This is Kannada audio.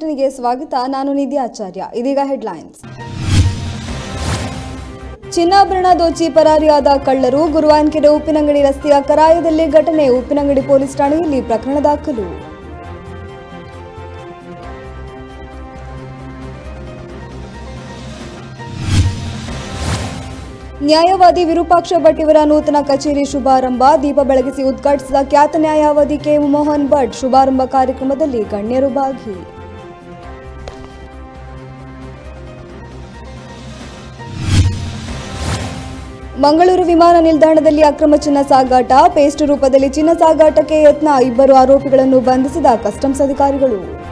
ಬುಲೆಟಿನ್ಗೆ ಸ್ವಾಗತ ನಾನು ನಿಧಿ ಆಚಾರ್ಯ ಇದೀಗ ಹೆಡ್ಲೈನ್ಸ್ ಚಿನ್ನಾಭರಣ ದೋಚಿ ಪರಾರಿಯಾದ ಕಳ್ಳರು ಗುರುವಾನ್ಕೆರೆ ಉಪ್ಪಿನಂಗಡಿ ರಸ್ತೆಯ ಕರಾಯದಲ್ಲಿ ಘಟನೆ ಉಪ್ಪಿನಂಗಡಿ ಪೊಲೀಸ್ ಠಾಣೆಯಲ್ಲಿ ಪ್ರಕರಣ ದಾಖಲು ನ್ಯಾಯವಾದಿ ವಿರೂಪಾಕ್ಷ ಭಟ್ ಇವರ ನೂತನ ಕಚೇರಿ ಶುಭಾರಂಭ ದೀಪ ಬೆಳಗಿಸಿ ಉದ್ಘಾಟಿಸಿದ ಖ್ಯಾತ ನ್ಯಾಯವಾದಿ ಕೆ ಮೋಹನ್ ಭಟ್ ಶುಭಾರಂಭ ಕಾರ್ಯಕ್ರಮದಲ್ಲಿ ಗಣ್ಯರು ಭಾಗಿ ಮಂಗಳೂರು ವಿಮಾನ ನಿಲ್ದಾಣದಲ್ಲಿ ಅಕ್ರಮ ಚಿನ್ನ ಸಾಗಾಟ ಪೇಸ್ಟ್ ರೂಪದಲ್ಲಿ ಚಿನ್ನ ಸಾಗಾಟಕ್ಕೆ ಯತ್ನ ಇಬ್ಬರು ಆರೋಪಿಗಳನ್ನು ಬಂಧಿಸಿದ ಕಸ್ಟಮ್ಸ್ ಅಧಿಕಾರಿಗಳು